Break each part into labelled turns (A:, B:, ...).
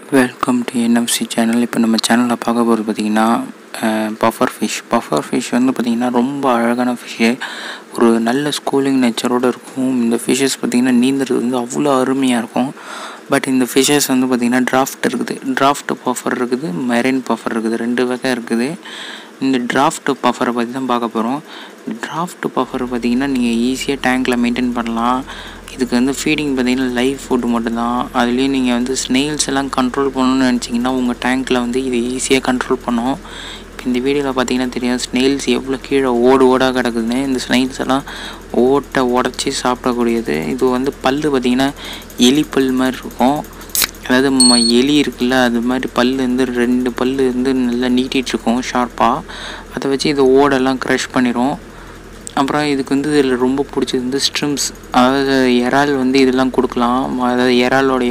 A: welcome to NFC channel இப்போ நம்ம சேனலில் பார்க்க போகிறது பார்த்திங்கன்னா பஃபர் ஃபிஷ் பஃபர் ஃபிஷ் வந்து பார்த்திங்கன்னா ரொம்ப அழகான ஃபிஷ்ஷு ஒரு நல்ல ஸ்கூலிங் நேச்சரோடு இருக்கும் இந்த ஃபிஷ்ஷஸ் பார்த்திங்கன்னா நீந்துறது வந்து அவ்வளோ அருமையாக இருக்கும் பட் இந்த ஃபிஷ்ஷஸ் வந்து பார்த்திங்கன்னா டிராஃப்ட் இருக்குது டிராஃப்ட் பஃபர் இருக்குது மெரைன் பஃபர் இருக்குது ரெண்டு வகை இருக்குது இந்த டிராஃப்ட் பஃபரை பற்றி தான் பார்க்க போகிறோம் டிராஃப்ட் பஃபர் பார்த்திங்கன்னா நீங்கள் ஈஸியாக டேங்க்கில் மெயின்டைன் பண்ணலாம் இதுக்கு வந்து ஃபீடிங் பார்த்தீங்கன்னா லைவ் ஃபுட்டு மட்டும்தான் அதுலேயும் நீங்கள் வந்து ஸ்னெயில்ஸ் எல்லாம் கண்ட்ரோல் பண்ணணும்னு நினச்சிங்கன்னா உங்கள் டேங்க்கில் வந்து இது ஈஸியாக கண்ட்ரோல் பண்ணும் இப்போ இந்த வீடியோவில் பார்த்தீங்கன்னா தெரியும் ஸ்னெயில்ஸ் எவ்வளோ கீழே ஓடு ஓடாக கிடக்குதுன்னு இந்த ஸ்னெயில்ஸ் எல்லாம் ஓட்டை உடச்சி சாப்பிடக்கூடியது இது வந்து பல் பார்த்திங்கன்னா எலி பல் மாதிரி இருக்கும் அதாவது ம எலி இருக்குல்ல அது மாதிரி பல் வந்து ரெண்டு பல் வந்து நல்லா நீட்டிகிட்ருக்கும் ஷார்ப்பாக அதை வச்சு இது ஓடெல்லாம் க்ரஷ் பண்ணிடும் அப்புறம் இதுக்கு வந்து இதில் ரொம்ப பிடிச்சது வந்து ஸ்ட்ரிம்ஸ் அதாவது இறால் வந்து இதெல்லாம் கொடுக்கலாம் அதாவது இறாலோடைய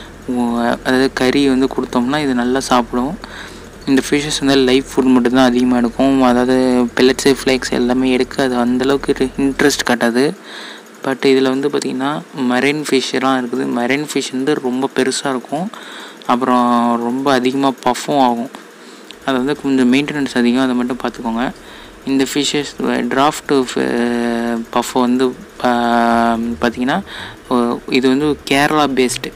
A: அதாவது கறி வந்து கொடுத்தோம்னா இது நல்லா சாப்பிடும் இந்த ஃபிஷ்ஷஸ் வந்து லைஃப் ஃபுட் மட்டும்தான் அதிகமாக எடுக்கும் அதாவது பெல்லட்ஸு ஃப்ளேக்ஸ் எல்லாமே எடுக்க அது அந்தளவுக்கு இன்ட்ரெஸ்ட் காட்டாது பட் இதில் வந்து பார்த்திங்கன்னா மரைன் ஃபிஷ்ஷெல்லாம் இருக்குது மரைன் ஃபிஷ் வந்து ரொம்ப பெருசாக இருக்கும் அப்புறம் ரொம்ப அதிகமாக பஃப்பும் ஆகும் அது வந்து கொஞ்சம் மெயின்டெனன்ஸ் அதிகம் அதை மட்டும் பார்த்துக்கோங்க இந்த ஃபிஷ்ஷஸ் டிராஃப்ட் பஃப் வந்து பார்த்திங்கன்னா இது வந்து கேரளா பேஸ்டு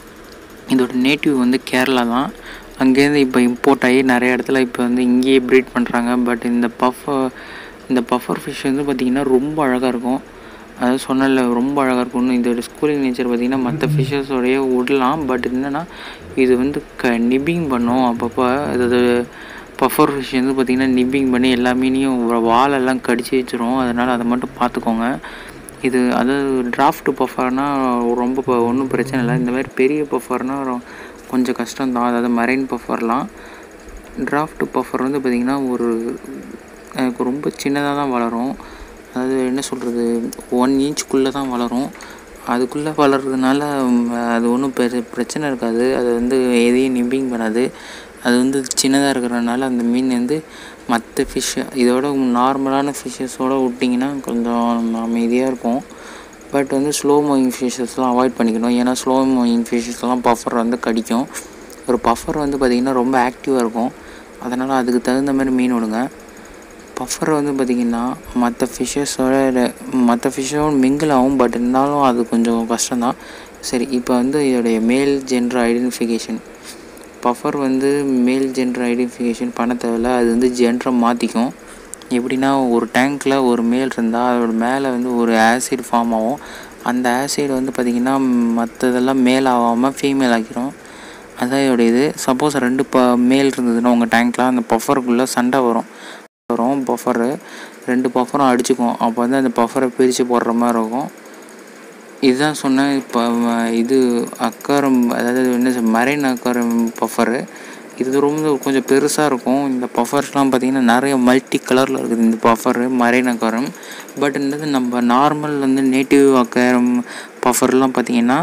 A: இதோட நேட்டிவ் வந்து கேரளா தான் அங்கேருந்து இப்போ இம்போர்ட் ஆகி நிறைய இடத்துல இப்போ வந்து இங்கேயே ப்ரீட் பண்ணுறாங்க பட் இந்த பஃப் இந்த பஃபர் ஃபிஷ் வந்து பார்த்திங்கன்னா ரொம்ப அழகாக இருக்கும் அதாவது சொன்னல ரொம்ப அழகாக இருக்கும்னு இதோட ஸ்கூலிங் நேச்சர் பார்த்திங்கன்னா மற்ற ஃபிஷ்ஷஸோடைய விடலாம் பட் என்னென்னா இது வந்து க நிப்பிங் பண்ணும் அப்பப்போ அதாவது பஃபர் ஃபிஷ் வந்து பார்த்திங்கன்னா நிப்பிங் பண்ணி எல்லா மீனையும் வாலெல்லாம் கடிச்சு வச்சிரும் அதனால் அதை மட்டும் பார்த்துக்கோங்க இது அதாவது டிராஃப்ட் பஃபர்னால் ரொம்ப ஒன்றும் பிரச்சனை இல்லை இந்த மாதிரி பெரிய பஃபர்னால் கொஞ்சம் கஷ்டம் தான் அதாவது மரைன் பஃபர்லாம் டிராஃப்ட் பஃபர் வந்து பார்த்திங்கன்னா ஒரு ரொம்ப சின்னதாக தான் வளரும் அதாவது என்ன சொல்கிறது ஒன் இன்ச்சுக்குள்ளே தான் வளரும் அதுக்குள்ளே வளர்கிறதுனால அது ஒன்றும் பெரு பிரச்சனை இருக்காது அது வந்து எதையும் நிப்பிங் பண்ணாது அது வந்து சின்னதாக இருக்கிறதுனால அந்த மீன் வந்து மற்ற ஃபிஷ் இதோட நார்மலான ஃபிஷ்ஷஸோடு விட்டிங்கன்னா கொஞ்சம் அமைதியாக இருக்கும் பட் வந்து ஸ்லோ மூவிங் ஃபிஷ்ஷஸ்லாம் அவாய்ட் பண்ணிக்கணும் ஏன்னா ஸ்லோ மூவிங் ஃபிஷ்ஷஸ்லாம் பஃபர் வந்து கடிக்கும் ஒரு பஃபர் வந்து பார்த்திங்கன்னா ரொம்ப ஆக்டிவாக இருக்கும் அதனால் அதுக்கு தகுந்த மாதிரி மீன் விடுங்க பஃபர் வந்து பார்த்திங்கன்னா மற்ற ஃபிஷ்ஷஸோட மற்ற ஃபிஷ்ஷோட மிங்கிள் ஆகும் பட் இருந்தாலும் அது கொஞ்சம் கஷ்டம்தான் சரி இப்போ வந்து இதோடைய மேல் ஜென்டர் ஐடென்டிஃபிகேஷன் பஃபர் வந்து மேல் ஜென்டர் ஐடென்டிஃபிகேஷன் பண்ண தேவையில்ல அது வந்து ஜென்டரை மாற்றிக்கும் எப்படின்னா ஒரு டேங்க்கில் ஒரு மேல் இருந்தால் அதோட மேலே வந்து ஒரு ஆசிட் ஃபார்ம் ஆகும் அந்த ஆசிட் வந்து பார்த்திங்கன்னா மற்றதெல்லாம் மேல் ஆகாமல் ஃபீமேல் ஆக்கிரும் அதான் இதோட இது சப்போஸ் ரெண்டு ப மேல் இருந்ததுன்னா உங்கள் டேங்க்கில் அந்த பஃபருக்குள்ளே சண்டை வரும் வரும் பஃபரு ரெண்டு பஃபரும் அடிச்சுக்கும் அப்போ வந்து அந்த பஃபரை பிரித்து போடுற மாதிரி இருக்கும் இதுதான் சொன்னேன் இப்போ இது அக்காரம் அதாவது என்ன மரைன் அக்காரம் பஃபரு இது ரொம்ப கொஞ்சம் பெருசாக இருக்கும் இந்த பஃபர்ஸ்லாம் பார்த்திங்கன்னா நிறைய மல்டி கலரில் இருக்குது இந்த பஃபரு மரைன் அக்காரம் பட் இந்த நம்ம நார்மல் வந்து நேட்டிவ் அக்காரம் பஃபர்லாம் பார்த்திங்கன்னா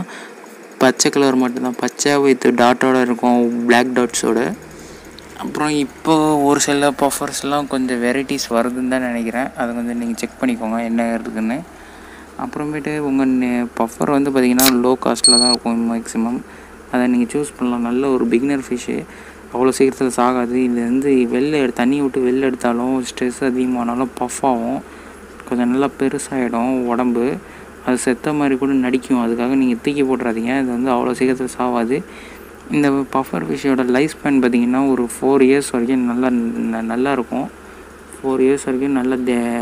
A: பச்சை கலர் மட்டும்தான் பச்சை வித் டாட்டோடு இருக்கும் பிளாக் டாட்ஸோடு அப்புறம் இப்போ ஒரு சில பஃபர்ஸ்லாம் கொஞ்சம் வெரைட்டிஸ் வருதுன்னு தான் நினைக்கிறேன் அதை கொஞ்சம் நீங்கள் செக் பண்ணிக்கோங்க என்ன இருக்குதுன்னு அப்புறமேட்டு உங்கள் பஃபர் வந்து பார்த்திங்கன்னா லோ காஸ்ட்டில் தான் இருக்கும் மேக்ஸிமம் அதை நீங்கள் சூஸ் பண்ணலாம் நல்ல ஒரு பிகினர் ஃபிஷ்ஷு அவ்வளோ சீக்கிரத்தில் சாகாது இது வந்து வெளில எடு தண்ணி விட்டு வெளில எடுத்தாலும் ஸ்ட்ரெஸ் அதிகமானாலும் பஃப் ஆகும் கொஞ்சம் நல்லா பெருசாகிடும் உடம்பு அது செத்த மாதிரி கூட நடிக்கும் அதுக்காக நீங்கள் தூக்கி போட்டுறாதீங்க இது வந்து அவ்வளோ சீக்கிரத்தில் சாகாது இந்த பஃபர் ஃபிஷ்ஷோட லைஃப் ஸ்பேன் பார்த்திங்கன்னா ஒரு ஃபோர் இயர்ஸ் வரைக்கும் நல்லா நல்லா இருக்கும் ஃபோர் இயர்ஸ் வரைக்கும் நல்ல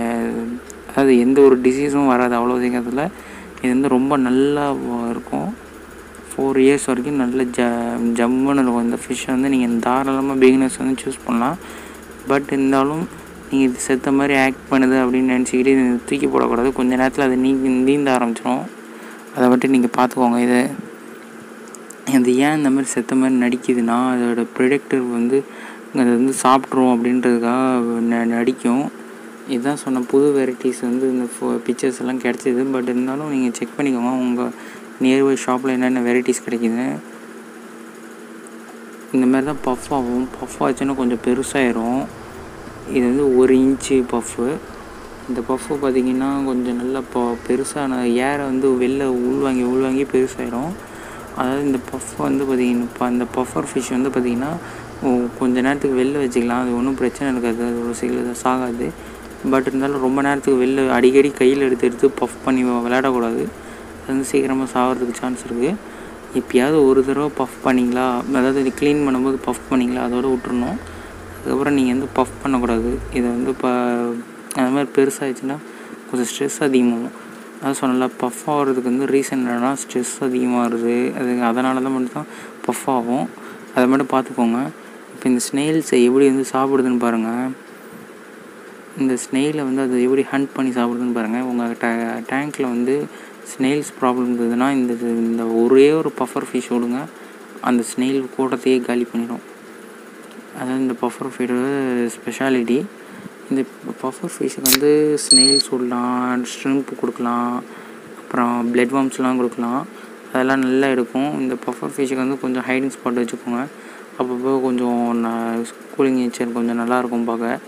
A: அதாவது எந்த ஒரு டிசீஸும் வராது அவ்வளோ சீக்கிரத்தில் இது வந்து ரொம்ப நல்லா இருக்கும் ஃபோர் இயர்ஸ் வரைக்கும் நல்ல ஜ ஜம்முன்னு இருக்கும் இந்த ஃபிஷ்ஷை வந்து நீங்கள் தாராளமாக பிகினர்ஸ் வந்து சூஸ் பண்ணலாம் பட் இருந்தாலும் நீங்கள் இது செத்த மாதிரி ஆக்ட் பண்ணுது அப்படின்னு நினச்சிக்கிட்டு இது தூக்கி போடக்கூடாது கொஞ்ச நேரத்தில் அது நீ நீந்த ஆரம்பிச்சிடும் அதை மட்டும் நீங்கள் பார்த்துக்கோங்க இதை அது ஏன் இந்த மாதிரி செத்த மாதிரி நடிக்குதுன்னா அதோட ப்ரிடக்டர் வந்து அது வந்து சாப்பிட்ரும் அப்படின்றதுக்காக ந நடிக்கும் இதுதான் சொன்ன புது வெரைட்டிஸ் வந்து இந்த ஃபோ பிக்சர்ஸ் எல்லாம் கிடச்சிது பட் இருந்தாலும் நீங்கள் செக் பண்ணிக்கோங்க உங்கள் நியர்பை ஷாப்பில் என்னென்ன வெரைட்டிஸ் கிடைக்கிது இந்த மாதிரி தான் பஃப் ஆகும் பஃப் ஆச்சுன்னா கொஞ்சம் பெருசாகிடும் இது வந்து ஒரு இன்ச்சு பஃப்பு இந்த பஃப்பு பார்த்திங்கன்னா கொஞ்சம் நல்லா இப்போ பெருசான ஏரை வந்து வெளில உள்வாங்கி உள்வாங்கி பெருசாகிடும் அதாவது இந்த பஃப் வந்து பார்த்திங்கன்னா இப்போ அந்த பஃபர் ஃபிஷ் வந்து பார்த்திங்கன்னா கொஞ்ச நேரத்துக்கு வெளில வச்சுக்கலாம் அது ஒன்றும் பிரச்சனை இருக்காது அது ஒரு சில சாகாது பட் இருந்தாலும் ரொம்ப நேரத்துக்கு வெளில அடிக்கடி கையில் எடுத்து எடுத்து பஃப் பண்ணி விளையாடக்கூடாது அது வந்து சீக்கிரமாக சாகிறதுக்கு சான்ஸ் இருக்குது எப்பயாவது ஒரு தடவை பஃப் பண்ணிங்களா அதாவது க்ளீன் பண்ணும்போது பஃப் பண்ணிங்களா அதோட விட்டுறணும் அதுக்கப்புறம் நீங்கள் வந்து பஃப் பண்ணக்கூடாது இதை வந்து இப்போ அந்த மாதிரி பெருசாகிடுச்சுன்னா கொஞ்சம் ஸ்ட்ரெஸ் அதிகமாகும் அதான் சொன்னல பஃப் ஆகிறதுக்கு வந்து ரீசன் என்னென்னா ஸ்ட்ரெஸ் அதிகமாகிறது அது அதனால தான் மட்டும் தான் பஃப் ஆகும் அதை மட்டும் பார்த்துக்கோங்க இப்போ இந்த ஸ்னெயில்ஸை எப்படி வந்து சாப்பிடுதுன்னு பாருங்கள் இந்த ஸ்னெயிலை வந்து அது எப்படி ஹண்ட் பண்ணி சாப்பிடுதுன்னு பாருங்கள் உங்கள் டே டேங்க்கில் வந்து ஸ்னெயில்ஸ் ப்ராப்ளம் இருந்ததுன்னா இந்த இந்த ஒரே ஒரு பஃபர் ஃபிஷ் விடுங்க அந்த ஸ்னெயில் கூட்டத்தையே காலி பண்ணிடும் அதாவது இந்த பஃபர் ஃபீடோட ஸ்பெஷாலிட்டி இந்த பஃபர் ஃபிஷ்ஷுக்கு வந்து ஸ்னெயில்ஸ் விடலாம் ஷ்ரிம்ப் கொடுக்கலாம் அப்புறம் பிளட் வார்ம்ஸ்லாம் கொடுக்கலாம் அதெல்லாம் நல்லா எடுக்கும் இந்த பஃபர் ஃபிஷ்ஷுக்கு வந்து கொஞ்சம் ஹைடிங் ஸ்பாட் வச்சுக்கோங்க அப்பப்போ கொஞ்சம் கூலிங் நேச்சர் கொஞ்சம் நல்லாயிருக்கும் பார்க்க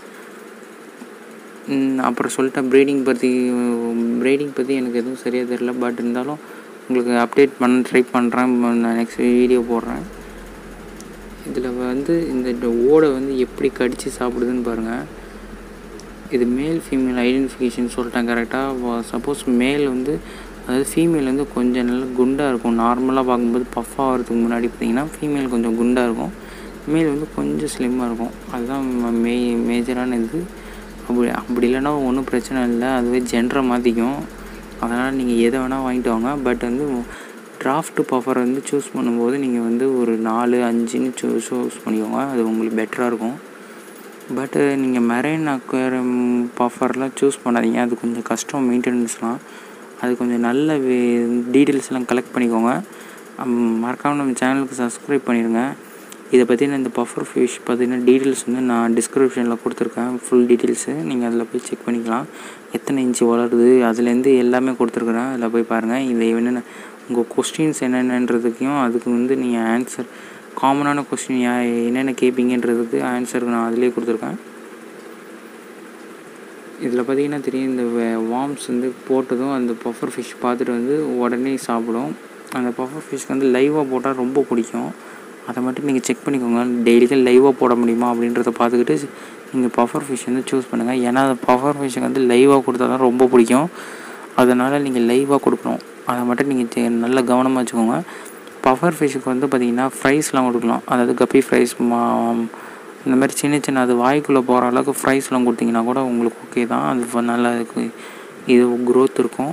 A: அப்புறம் சொல்லிட்டேன் ப்ரீடிங் பற்றி ப்ரீடிங் பற்றி எனக்கு எதுவும் சரியாக தெரில பட் இருந்தாலும் உங்களுக்கு அப்டேட் பண்ண ட்ரை பண்ணுறேன் நான் நெக்ஸ்ட் வீடியோ போடுறேன் இதில் வந்து இந்த ஓடை வந்து எப்படி கடித்து சாப்பிடுதுன்னு பாருங்கள் இது மேல் ஃபீமேல் ஐடென்டிஃபிகேஷன் சொல்லிட்டேன் கரெக்டாக சப்போஸ் மேல் வந்து அதாவது ஃபீமேல் வந்து கொஞ்சம் நல்லா குண்டாக இருக்கும் நார்மலாக பார்க்கும்போது பஃப் ஆகிறதுக்கு முன்னாடி பார்த்தீங்கன்னா ஃபீமேல் கொஞ்சம் குண்டாக இருக்கும் மேல் வந்து கொஞ்சம் ஸ்லிம்மாக இருக்கும் அதுதான் மே மேஜரான இது அப்படி அப்படி இல்லைன்னா ஒன்றும் பிரச்சனை இல்லை அதுவே ஜென்ரை மாற்றிக்கும் அதனால் நீங்கள் எதை வேணால் வாங்கிட்டு வாங்க பட் வந்து டிராஃப்ட் பஃபர் வந்து சூஸ் பண்ணும்போது நீங்கள் வந்து ஒரு நாலு அஞ்சுன்னு சூ சூஸ் பண்ணிக்கோங்க அது உங்களுக்கு பெட்டராக இருக்கும் பட்டு நீங்கள் மெரைன் அக்வேரியம் பஃபர்லாம் சூஸ் பண்ணாதீங்க அது கொஞ்சம் கஷ்டம் மெயின்டெனன்ஸ்லாம் அது கொஞ்சம் நல்ல டீட்டெயில்ஸ்லாம் கலெக்ட் பண்ணிக்கோங்க மறக்காமல் நம்ம சேனலுக்கு சப்ஸ்கிரைப் பண்ணிடுங்க இதை பற்றின இந்த பஃபர் ஃபிஷ் பார்த்தீங்கன்னா டீட்டெயில்ஸ் வந்து நான் டிஸ்கிரிப்ஷனில் கொடுத்துருக்கேன் ஃபுல் டீட்டெயில்ஸு நீங்கள் அதில் போய் செக் பண்ணிக்கலாம் எத்தனை இன்ச்சு வளருது அதுலேருந்து எல்லாமே கொடுத்துருக்குறேன் அதில் போய் பாருங்கள் இதை என்னென்ன உங்கள் கொஸ்டின்ஸ் என்னென்னன்றதுக்கும் அதுக்கு வந்து நீங்கள் ஆன்சர் காமனான கொஸ்டின் என்னென்ன கேட்பீங்கன்றதுக்கு ஆன்சருக்கு நான் அதிலே கொடுத்துருக்கேன் இதில் பார்த்தீங்கன்னா தெரியும் இந்த வார்ம்ஸ் வந்து போட்டதும் அந்த பஃபர் ஃபிஷ் பார்த்துட்டு வந்து உடனே சாப்பிடும் அந்த பஃபர் ஃபிஷ்க்கு வந்து லைவாக போட்டால் ரொம்ப பிடிக்கும் அதை மட்டும் நீங்கள் செக் பண்ணிக்கோங்க டெய்லிக்கும் லைவாக போட முடியுமா அப்படின்றத பார்த்துக்கிட்டு நீங்கள் பஃபர் ஃபிஷ் வந்து சூஸ் பண்ணுங்கள் ஏன்னா அந்த பஃபர் ஃபிஷ்ஷுக்கு வந்து லைவாக கொடுத்தா தான் ரொம்ப பிடிக்கும் அதனால் நீங்கள் லைவாக கொடுக்கணும் அதை மட்டும் நீங்கள் நல்லா கவனமாக வச்சுக்கோங்க பஃபர் ஃபிஷ்ஷுக்கு வந்து பார்த்திங்கன்னா ஃப்ரைஸ்லாம் கொடுக்கலாம் அதாவது கப்பி ஃப்ரைஸ் இந்த மாதிரி சின்ன சின்ன அது வாய்க்குள்ளே போகிற அளவுக்கு ஃப்ரைஸ்லாம் கொடுத்தீங்கன்னா கூட உங்களுக்கு ஓகே தான் அது நல்லா இருக்கு இது க்ரோத் இருக்கும்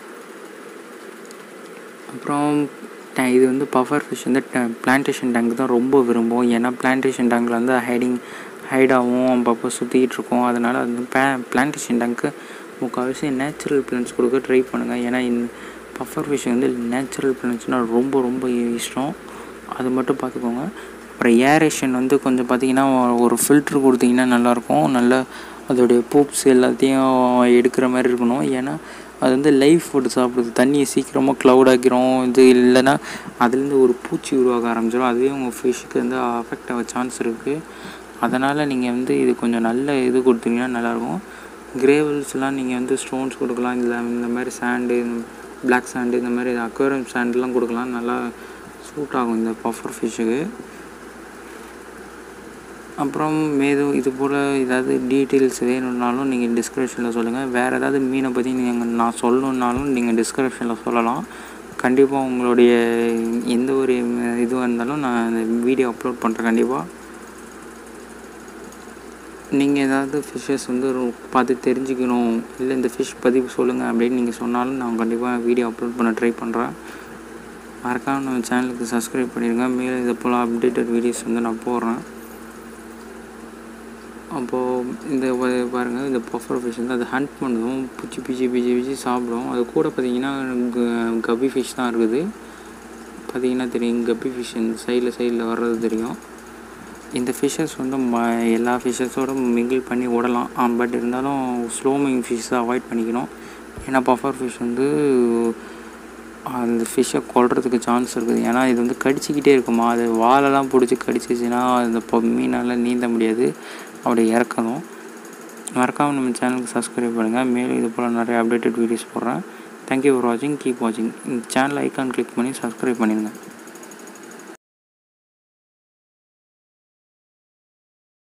A: அப்புறம் இது வந்து பஃபர் ஃபிஷ் வந்து பிளான்டேஷன் டேங்க் தான் ரொம்ப விரும்பும் ஏன்னா பிளான்டேஷன் டேங்கில் வந்து ஹைடிங் ஹைடாகவும் அப்பப்போ சுற்றிக்கிட்டு இருக்கும் அதனால் அது வந்து பிளா பிளான்டேஷன் டேங்க்கு முக்கால்வாசி நேச்சுரல் பிளான்ஸ் கொடுக்க ட்ரை பண்ணுங்கள் ஏன்னா இந்த பஃபர் ஃபிஷ் வந்து நேச்சுரல் பிளான்ஸ்னால் ரொம்ப ரொம்ப இஷ்டம் அது மட்டும் பார்த்துக்கோங்க அப்புறம் ஏரேஷன் வந்து கொஞ்சம் பார்த்திங்கன்னா ஒரு ஃபில்ட்ரு கொடுத்தீங்கன்னா நல்லாயிருக்கும் நல்ல அதோடைய பூப்ஸ் எல்லாத்தையும் எடுக்கிற மாதிரி இருக்கணும் ஏன்னா அது வந்து லைஃப் ஃபுட் சாப்பிடுது தண்ணியை சீக்கிரமாக க்ளவுட் ஆக்கிரும் இது இல்லைன்னா அதுலேருந்து ஒரு பூச்சி உருவாக ஆரம்பிச்சிடும் அதுவே உங்கள் ஃபிஷ்ஷுக்கு வந்து அஃபெக்ட் ஆக சான்ஸ் இருக்குது அதனால் நீங்கள் வந்து இது கொஞ்சம் நல்ல இது கொடுத்தீங்கன்னா நல்லாயிருக்கும் கிரேவல்ஸ்லாம் நீங்கள் வந்து ஸ்டோன்ஸ் கொடுக்கலாம் இல்லை இந்த மாதிரி சாண்டு பிளாக் சாண்டு இந்த மாதிரி அக்வேரியம் சாண்டெலாம் கொடுக்கலாம் நல்லா சூட் ஆகும் இந்த பஃபர் ஃபிஷ்ஷுக்கு அப்புறம் மேதும் இது போல் ஏதாவது டீட்டெயில்ஸ் வேணும்னாலும் நீங்கள் டிஸ்கிரிப்ஷனில் சொல்லுங்கள் வேறு ஏதாவது மீனை பற்றி நீங்கள் நான் சொல்லணுன்னாலும் நீங்கள் டிஸ்கிரிப்ஷனில் சொல்லலாம் கண்டிப்பாக உங்களுடைய எந்த ஒரு இதுவாக இருந்தாலும் நான் அந்த வீடியோ அப்லோட் பண்ணுறேன் கண்டிப்பாக நீங்கள் ஏதாவது ஃபிஷ்ஷஸ் வந்து பார்த்து தெரிஞ்சுக்கணும் இல்லை இந்த ஃபிஷ் பற்றி சொல்லுங்கள் அப்படின்னு நீங்கள் சொன்னாலும் நான் கண்டிப்பாக வீடியோ அப்லோட் பண்ண ட்ரை பண்ணுறேன் மறக்காமல் நம்ம சேனலுக்கு சப்ஸ்கிரைப் பண்ணிடுங்க மேலும் இது போல் அப்டேட்டட் வீடியோஸ் வந்து நான் போடுறேன் அப்போது இந்த பாருங்கள் இந்த பஃபர் ஃபிஷ் வந்து அதை ஹண்ட் பண்ணுவோம் பிச்சி பிச்சி பிச்சி பிச்சி சாப்பிடும் அது கூட பார்த்திங்கன்னா கப்பி ஃபிஷ் தான் இருக்குது பார்த்திங்கன்னா தெரியும் கப்பி ஃபிஷ் இந்த சைடில் சைடில் வர்றது தெரியும் இந்த ஃபிஷ்ஷஸ் வந்து ம எல்லா ஃபிஷ்ஷஸோட மிங்கிள் பண்ணி விடலாம் பட் இருந்தாலும் ஸ்லோமிங் ஃபிஷ்ஷை அவாய்ட் பண்ணிக்கணும் ஏன்னா பஃபர் ஃபிஷ் வந்து அந்த ஃபிஷ்ஷை கொல்றதுக்கு சான்ஸ் இருக்குது ஏன்னா இது வந்து கடிச்சிக்கிட்டே இருக்குமா அது வாலெல்லாம் பிடிச்சி கடிச்சிச்சின்னா அந்த மீனால் நீந்த முடியாது அப்படி இறக்கணும் மறக்காமல் நம்ம சேனலுக்கு சப்ஸ்கிரைப் பண்ணுங்கள் மேலும் இது போல் நிறைய அப்டேட்டட் வீடியோஸ் போடுறேன் தேங்க்யூ ஃபார் வாட்சிங் கீப் வாட்சிங் இந்த சேனல் ஐக்கான் கிளிக் பண்ணி சப்ஸ்கிரைப் பண்ணிடுங்க